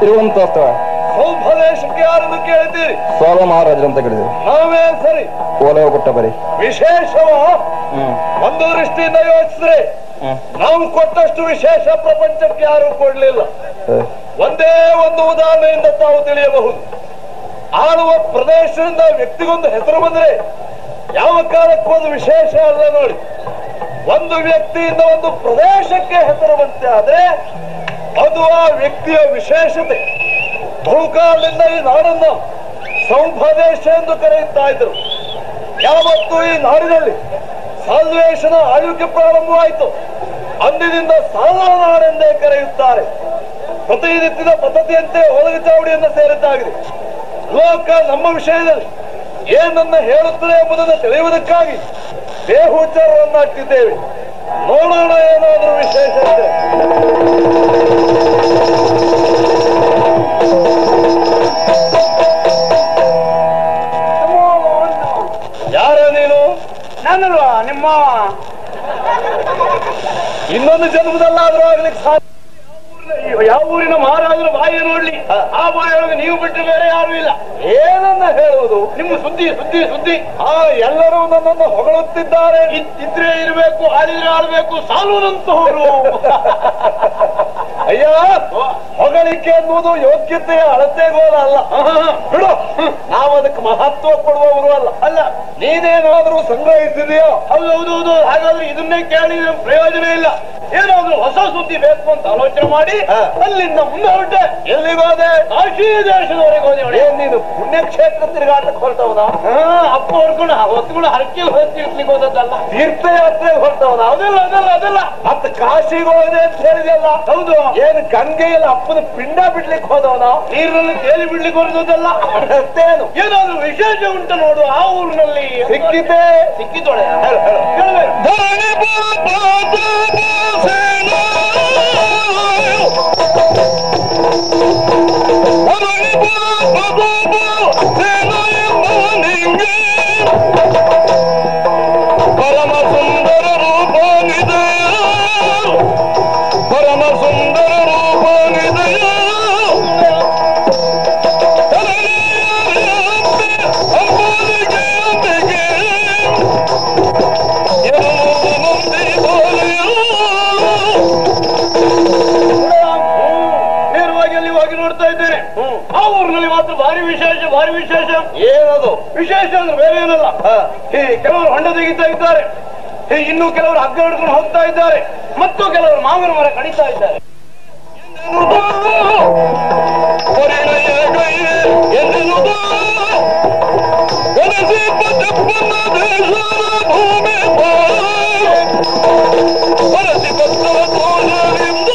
ಇರುವಂತ ಸ್ಥಳ ಸೌಭದೇಶಕ್ಕೆ ಯಾರನ್ನು ಕೇಳಿದ್ದೀರಿ ಸೋಲ ಮಹಾರಾಜರು ಅಂತ ಕೇಳಿದ್ರು ನಾವೇ ಸರಿ ಒಲವು ಕೊಟ್ಟ ಬರೀ ವಿಶೇಷವ ಹ್ಮ್ ಒಂದು ದೃಷ್ಟಿಯಿಂದ ಯೋಚಿಸಿದ್ರೆ ಹ್ಮ್ ನಾವು ಕೊಟ್ಟಷ್ಟು ವಿಶೇಷ ಪ್ರಪಂಚಕ್ಕೆ ಯಾರು ಕೊಡ್ಲಿಲ್ಲ ಹ. ಒಂದೇ ಒಂದು ಉದಾಹರಣೆಯಿಂದ ತಾವು ತಿಳಿಯಬಹುದು ಆಳುವ ಪ್ರದೇಶದಿಂದ ವ್ಯಕ್ತಿಗೊಂದು ಹೆಸರು ಬಂದ್ರೆ ಯಾವ ಕಾಲಕ್ಕೂ ಒಂದು ವಿಶೇಷ ಅಲ್ಲ ನೋಡಿ ಒಂದು ವ್ಯಕ್ತಿಯಿಂದ ಒಂದು ಪ್ರದೇಶಕ್ಕೆ ಹೆಸರು ಬಂತೆ ಆದ್ರೆ ಅದು ಆ ವ್ಯಕ್ತಿಯ ವಿಶೇಷತೆ ಬಹುಕಾಲದಿಂದ ಈ ನಾಡನ್ನು ಸೌಭದೇಶ ಎಂದು ಕರೆಯುತ್ತಾ ಇದ್ರು ಯಾವತ್ತು ಈ ನಾಡಿನಲ್ಲಿ ಸಾಲ್ವೇಶನ ಆಳ್ವಿಕೆ ಪ್ರಾರಂಭವಾಯಿತು ಅಂದಿನಿಂದ ಸಾಲ ನಾಡೆಂದೇ ಕರೆಯುತ್ತಾರೆ ಪ್ರತಿನಿತ್ಯದ ಪದ್ಧತಿಯಂತೆ ಒಳಗೆ ಚಾವಡಿಯನ್ನು ಸೇರಿದ್ದಾಗಿದೆ ಲೋಕ ನಮ್ಮ ವಿಷಯದಲ್ಲಿ ಏನನ್ನ ಹೇಳುತ್ತದೆ ಎಂಬುದನ್ನು ತಿಳಿಯುವುದಕ್ಕಾಗಿ ದೇಹೋಚ್ಚಾರವನ್ನು ಹಾಕಿದ್ದೇವೆ ನೋಡೋಣ ಏನಾದರೂ ವಿಶೇಷ ಇದೆ ಯಾರ ನೀನು ನಾನಲ್ವಾ ನಿಮ್ಮ ಇನ್ನೊಂದು ಜನ್ಮದಲ್ಲಾದ್ರೂ ಆಗ್ಲಿಕ್ಕೆ ಸಾಧ್ಯ ಯಾವ ಊರಿನ ಮಹಾರಾಜರ ಬಾಯಿಯ ನೋಡ್ಲಿ ಆ ಬಾಯಿಯೊಳಗೆ ನೀವು ಬಿಟ್ಟು ಬೇರೆ ಯಾರು ಇಲ್ಲ ಏನನ್ನ ಹೇಳುವುದು ನಿಮ್ಮ ಸುದ್ದಿ ಸುದ್ದಿ ಸುದ್ದಿ ಆ ಎಲ್ಲರೂ ನನ್ನನ್ನು ಹೊಗಳುತ್ತಿದ್ದಾರೆ ಇದ್ರೆ ಇರಬೇಕು ಆಡಿದ್ರೆ ಆಳ್ಬೇಕು ಸಾಲುವಂತಹವರು ಅಯ್ಯ ಹೊಗಳಿಕೆ ಅನ್ನುವುದು ಯೋಗ್ಯತೆಯ ಅಳತೆಗೋಲ ಅಲ್ಲ ಬಿಡು ನಾವು ಅದಕ್ಕೆ ಮಹತ್ವ ಕೊಡುವವರು ಅಲ್ಲ ಅಲ್ಲ ನೀನೇನಾದ್ರೂ ಸಂಗ್ರಹಿಸಿದೆಯೋ ಹೌದು ಹೌದು ಹೌದು ಹಾಗಾದ್ರೆ ಇದನ್ನೇ ಕೇಳಿ ನಮ್ಗೆ ಪ್ರಯೋಜನ ಇಲ್ಲ ಏನಾದ್ರೂ ಹೊಸ ಸುದ್ದಿ ಬೇಕು ಅಂತ ಆಲೋಚನೆ ಮಾಡಿ ಅಲ್ಲಿಂದ ಮುಂದೆ ಹೊರಟೆ ಎಲ್ಲಿಗೋದೆ ಕಾಶಿ ದೇಶದವರೆಗೆ ಹೋದೆ ನೋಡಿ ಏನ್ ನೀನು ಪುಣ್ಯಕ್ಷೇತ್ರ ತಿರುಗಾಟಕ್ಕೆ ಹೊರಟವನ ಅಪ್ಪ ಹೊರ್ಕೊಂಡು ಹೊತ್ಕೊಂಡು ಹರಕೆ ಹೊತ್ತಿರ್ಲಿಕ್ಕೆ ಹೋದದ್ದಲ್ಲ ತೀರ್ಥಯಾತ್ರೆಗೆ ಹೊರಟವನ ಅದಲ್ಲ ಅದಲ್ಲ ಅದಲ್ಲ ಮತ್ತೆ ಕಾಶಿಗೆ ಹೋದೆ ಅಂತ ಹೇಳಿದೆಯಲ್ಲ ಹೌದು ಏನು ಗಂಗೆಯಲ್ಲಿ ಅಪ್ಪನ ಪಿಂಡ ಬಿಡ್ಲಿಕ್ಕೆ ಹೋದವನ ನೀರಿನಲ್ಲಿ ತೇಲಿ ಬಿಡ್ಲಿಕ್ಕೆ ಹೊರದಲ್ಲ ಮತ್ತೇನು ಏನಾದ್ರು ವಿಶೇಷ ಉಂಟು ನೋಡು ಆ ಊರಿನಲ್ಲಿ ಸಿಕ್ಕಿದ್ದೆ ಸಿಕ್ಕಿದೊಳೆ ಹೇಳು ಹೇಳು ಪರಮ ಸುಂದರ ರೂಪನಿದೆಯ ಪರಮ ಸುಂದರ ರೂಪನಿದೆಯ ಅಂಬುದಿಗೆ ಅಂಬಿಗೆ ಎನ್ನುವುದು ಮಂದಿ ಬೋಲೆಯೋ ನೇರವಾಗಿ ಅಲ್ಲಿ ಹೋಗಿ ನೋಡ್ತಾ ಇದ್ದೇನೆ ಆ ಊರಿನಲ್ಲಿ ಮಾತ್ರ ಭಾರಿ ವಿಶೇಷ ಭಾರಿ ವಿಶೇಷ ಏನದು ವಿಶೇಷ ಅಂದ್ರೆ ಬೇರೆ ಏನಲ್ಲ ಹೇ ಕೆಲವರು ಹೊಂಡ ತೆಗಿತಾ ಇದ್ದಾರೆ ಹೇ ಇನ್ನು ಕೆಲವರು ಹಗ್ಗ ಹಿಡ್ಕೊಂಡು ಹೋಗ್ತಾ ಇದ್ದಾರೆ ಮತ್ತು ಕೆಲವರು ಮಾವಿನ ಮರ ಕಡಿತಾ ಇದ್ದಾರೆ ಪರಿಣಯ ಕೈಯೇ ಎನ್ನುವುದು ಕನಸಿ ಪದಪ್ಪನ ದೇಶದ ಭೂಮಿ ಪರಸಿ ಪತ್ರವ ತೋಜರಿಂದ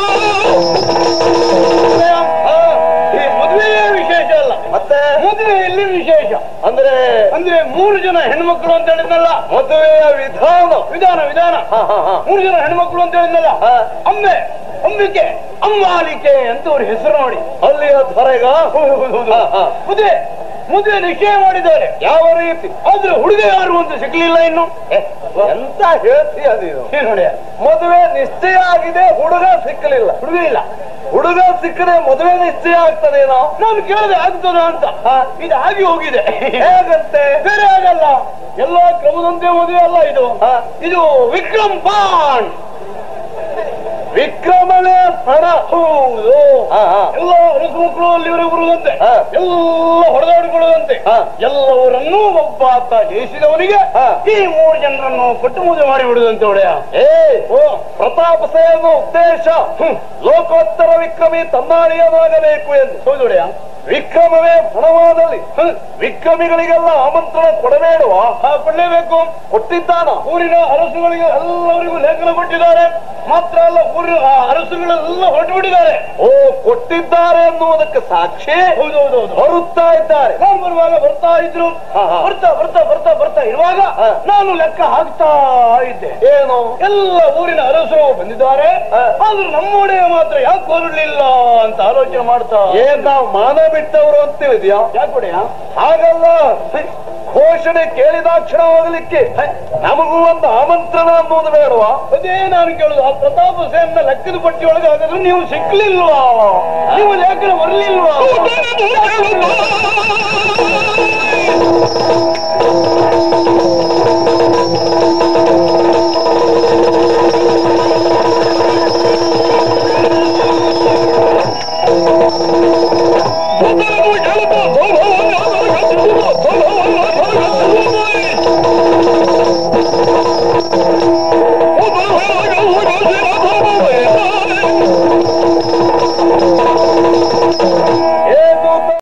ಈ ಮದುವೆಯೇ ವಿಶೇಷ ಅಲ್ಲ ಮತ್ತೆ ಮದುವೆಯಲ್ಲಿ ವಿಶೇಷ ಅಂದ್ರೆ ಅಂದ್ರೆ ಮೂರು ಜನ ಹೆಣ್ಮಕ್ಳು ಅಂತ ಹೇಳಿದ್ನಲ್ಲ ಮದುವೆಯ ವಿಧಾನ ವಿಧಾನ ವಿಧಾನ ಮೂರು ಜನ ಹೆಣ್ಮಕ್ಳು ಅಂತ ಹೇಳಿದ್ನಲ್ಲ ಅಮ್ಮೆ ಅಂಬಿಕೆ ಅಂಬಾಲಿಕೆ ಅಂತ ಅವ್ರ ಹೆಸರು ನೋಡಿ ಅಲ್ಲಿಯ ಧರೆಗ ಮದುವೆ ಮದುವೆ ನಿಶ್ಚಯ ಮಾಡಿದ್ದಾರೆ ಯಾವ ರೀತಿ ಆದ್ರೆ ಹುಡುಗ ಯಾರು ಅಂತ ಸಿಗ್ಲಿಲ್ಲ ಇನ್ನು ಎಂತ ಹೇಳ್ತೀಯ ನೀನು ನೋಡಿ ಮದುವೆ ನಿಶ್ಚಯ ಆಗಿದೆ ಹುಡುಗ ಸಿಕ್ಕಲಿಲ್ಲ ಹುಡುಗ ಇಲ್ಲ ಹುಡುಗ ಸಿಕ್ಕದೆ ಮದುವೆ ನಿಶ್ಚಯ ಆಗ್ತದೇನೋ ನಾನು ಕೇಳಿದೆ ಆಗ್ತದ ಅಂತ ಇದು ಆಗಿ ಹೋಗಿದೆ ಹೇಗಂತೆ ಬೇರೆ ಆಗಲ್ಲ ಎಲ್ಲ ಕ್ರಮದಂತೆ ಮದುವೆ ಅಲ್ಲ ಇದು ಇದು ವಿಕ್ರಮ್ ಪಾಂಡ್ ವಿಕ್ರಮನೇ ಹಣ ಹೌದು ಎಲ್ಲ ಅರಸು ಮಕ್ಕಳು ಅಲ್ಲಿವರೆಗೆ ಬರುವುದಂತೆ ಎಲ್ಲ ಹೊಡೆದಾಡಿಕೊಳ್ಳುವಂತೆ ಎಲ್ಲವರನ್ನೂ ಒಬ್ಬ ಆತ ಜಯಿಸಿದವನಿಗೆ ಈ ಮೂರು ಜನರನ್ನು ಕೊಟ್ಟು ಮದುವೆ ಮಾಡಿ ಬಿಡುದಂತೆ ಒಡೆಯ ಏ ಓ ಪ್ರತಾಪ ಸೇನ ಉದ್ದೇಶ ಲೋಕೋತ್ತರ ವಿಕ್ರಮಿ ತನ್ನಾಳಿಯನಾಗಬೇಕು ಎಂದು ಹೌದು ಒಡೆಯ ವಿಕ್ರಮವೇ ಹಣವಾದಲ್ಲಿ ವಿಕ್ರಮಿಗಳಿಗೆಲ್ಲ ಆಮಂತ್ರಣ ಕೊಡಬೇಡುವ ಕೊಡಲೇಬೇಕು ಕೊಟ್ಟಿದ್ದಾನ ಊರಿನ ಅರಸುಗಳಿಗೆ ಎಲ್ಲರಿಗೂ ಲೇಖನ ಕೊಟ್ಟಿದ್ದಾರೆ ಮಾತ್ರ ಅಲ್ಲ ಊರಿನ ಆ ಅರಸುಗಳೆಲ್ಲ ಹೊರಟು ಬಿಟ್ಟಿದ್ದಾರೆ ಓ ಕೊಟ್ಟಿದ್ದಾರೆ ಎನ್ನುವುದಕ್ಕೆ ಸಾಕ್ಷಿ ಹೌದೌದು ಬರುತ್ತಾ ಇದ್ದಾರೆ ನಾನು ಬರುವಾಗ ಬರ್ತಾ ಇದ್ರು ಬರ್ತಾ ಬರ್ತಾ ಬರ್ತಾ ಬರ್ತಾ ಇರುವಾಗ ನಾನು ಲೆಕ್ಕ ಹಾಕ್ತಾ ಇದ್ದೆ ಏನು ಎಲ್ಲ ಊರಿನ ಅರಸರು ಬಂದಿದ್ದಾರೆ ಆದ್ರೂ ನಮ್ಮ ಒಡೆಯ ಮಾತ್ರ ಯಾಕೆ ಹೊರಡ್ಲಿಲ್ಲ ಅಂತ ಆಲೋಚನೆ ಮಾಡ್ತಾ ಏನ್ ನಾವು ಮಾನ ಬಿಟ್ಟವರು ಅಂತ ಹೇಳಿದ್ಯಾ ಯಾಕೆ ಹಾಗಲ್ಲ ಘೋಷಣೆ ಕೇಳಿದಾಕ್ಷಣ ಹೋಗ್ಲಿಕ್ಕೆ ನಮಗೂ ಒಂದು ಆಮಂತ್ರಣ ಅನ್ನೋದು ಬೇಡವಾ ಅದೇ ನಾನು ಕೇಳುದು ಆ ಪ್ರತಾಪ ಸೇನ್ನ ಲೆಕ್ಕದ ಪಟ್ಟಿ ಒಳಗೆ ಹಾಗಾದ್ರೆ ನೀವು ಸಿಕ್ಲಿಲ್ವಾ ನೀವು ಲೇಖನ ಬರಲಿಲ್ವಾ ಕೂತನು ಕೇಳುತ್ತಾ